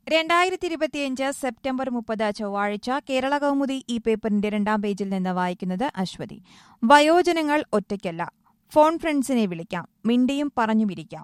രണ്ടായിരത്തി ഇരുപത്തിയഞ്ച് സെപ്റ്റംബർ മുപ്പത് ചൊവ്വാഴ്ച കേരള കൗമുദി ഈ പേപ്പറിന്റെ രണ്ടാം പേജിൽ നിന്ന് വായിക്കുന്നത് അശ്വതി വയോജനങ്ങൾ ഒറ്റയ്ക്കല്ല ഫോൺ ഫ്രണ്ട്സിനെ വിളിക്കാം മിണ്ടിയും പറഞ്ഞുമിരിക്കാം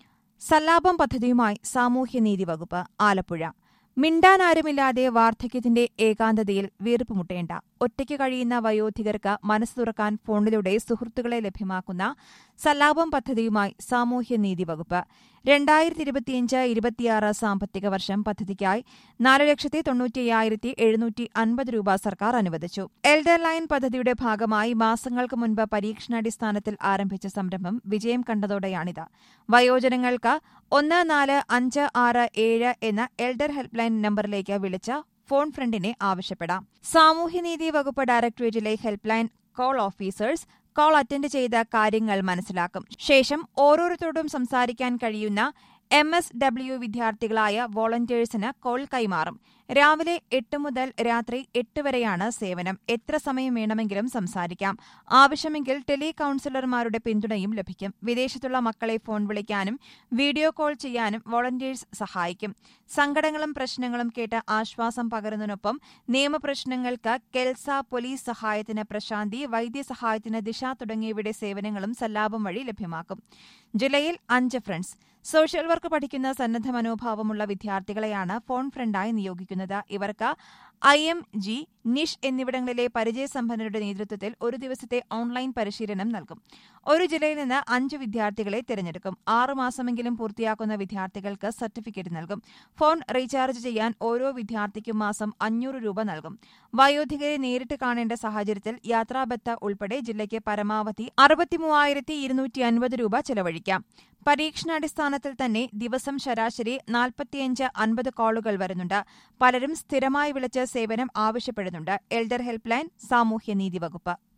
സല്ലാപം പദ്ധതിയുമായി സാമൂഹ്യനീതി വകുപ്പ് ആലപ്പുഴ മിണ്ടാനാരുമില്ലാതെ വാർദ്ധക്യത്തിന്റെ ഏകാന്തതയിൽ വീർപ്പുമുട്ടേണ്ട ഒറ്റയ്ക്ക് കഴിയുന്ന വയോധികർക്ക് മനസ്സ് തുറക്കാൻ ഫോണിലൂടെ സുഹൃത്തുക്കളെ ലഭ്യമാക്കുന്ന സല്ലാപം പദ്ധതിയുമായി സാമൂഹ്യനീതി വകുപ്പ് രണ്ടായിരത്തി ഇരുപത്തിയഞ്ച് ഇരുപത്തിയാറ് സാമ്പത്തിക വർഷം പദ്ധതിക്കായി നാല് ലക്ഷത്തി തൊണ്ണൂറ്റിയ്യായിരത്തി എഴുന്നൂറ്റി അൻപത് രൂപ സർക്കാർ അനുവദിച്ചു എൽഡർ ലൈൻ പദ്ധതിയുടെ ഭാഗമായി മാസങ്ങൾക്ക് മുൻപ് പരീക്ഷണാടിസ്ഥാനത്തിൽ ആരംഭിച്ച സംരംഭം വിജയം കണ്ടതോടെയാണിത് വയോജനങ്ങൾക്ക് ഒന്ന് നാല് അഞ്ച് ആറ് ഏഴ് എന്ന എൽഡർ ഹെൽപ്പ് ലൈൻ നമ്പറിലേക്ക് വിളിച്ച് ഫോൺ ഫ്രണ്ടിനെ ആവശ്യപ്പെടാം സാമൂഹ്യനീതി വകുപ്പ് ഡയറക്ടറേറ്റിലെ help line call officers call attend ചെയ്ത കാര്യങ്ങൾ മനസ്സിലാക്കും ശേഷം ഓരോരുത്തരോടും സംസാരിക്കാൻ കഴിയുന്ന എം എസ് ഡബ്ല്യു വിദ്യാർത്ഥികളായ വോളണ്ടിയേഴ്സിന് കോൾ കൈമാറും രാവിലെ എട്ട് മുതൽ രാത്രി എട്ട് വരെയാണ് സേവനം എത്ര സമയം വേണമെങ്കിലും സംസാരിക്കാം ആവശ്യമെങ്കിൽ ടെലി കൌൺസിലർമാരുടെ പിന്തുണയും ലഭിക്കും വിദേശത്തുള്ള മക്കളെ ഫോൺ വിളിക്കാനും വീഡിയോ കോൾ ചെയ്യാനും വോളണ്ടിയേഴ്സ് സഹായിക്കും സങ്കടങ്ങളും പ്രശ്നങ്ങളും കേട്ട് ആശ്വാസം പകരുന്നതിനൊപ്പം നിയമപ്രശ്നങ്ങൾക്ക് കെൽസ പോലീസ് സഹായത്തിന് പ്രശാന്തി വൈദ്യസഹായത്തിന് ദിശ തുടങ്ങിയവയുടെ സേവനങ്ങളും സല്ലാപം വഴി ലഭ്യമാക്കും ജില്ലയിൽ അഞ്ച് ഫ്രണ്ട്സ് സോഷ്യൽ വർക്ക് പഠിക്കുന്ന സന്നദ്ധ മനോഭാവമുള്ള വിദ്യാർത്ഥികളെയാണ് ഫോൺ ഫ്രണ്ടായി നിയോഗിക്കുന്നത് ഇവർക്ക് ഐ എം ജി നിഷ് എന്നിവിടങ്ങളിലെ പരിചയസമ്പന്നരുടെ നേതൃത്വത്തിൽ ഒരു ദിവസത്തെ ഓൺലൈൻ പരിശീലനം നൽകും ഒരു ജില്ലയിൽ നിന്ന് അഞ്ച് വിദ്യാർത്ഥികളെ തിരഞ്ഞെടുക്കും ആറുമാസമെങ്കിലും പൂർത്തിയാക്കുന്ന വിദ്യാർത്ഥികൾക്ക് സർട്ടിഫിക്കറ്റ് നൽകും ഫോൺ റീചാർജ് ചെയ്യാൻ ഓരോ വിദ്യാർത്ഥിക്കും മാസം അഞ്ഞൂറ് രൂപ നൽകും വയോധികരെ നേരിട്ട് കാണേണ്ട സാഹചര്യത്തിൽ യാത്രാബത്ത ഉൾപ്പെടെ ജില്ലയ്ക്ക് പരമാവധി അറുപത്തിമൂവായിരത്തി ഇരുന്നൂറ്റി അൻപത് രൂപ ചെലവഴിക്കാം പരീക്ഷണാടിസ്ഥാനത്തിൽ തന്നെ ദിവസം ശരാശരി നാൽപ്പത്തിയഞ്ച് അൻപത് കോളുകൾ വരുന്നുണ്ട് പലരും സ്ഥിരമായി വിളിച്ച് സേവനം ആവശ്യപ്പെടുന്നുണ്ട് എൽഡർ ഹെൽപ്പ് ലൈൻ സാമൂഹ്യനീതി വകുപ്പ്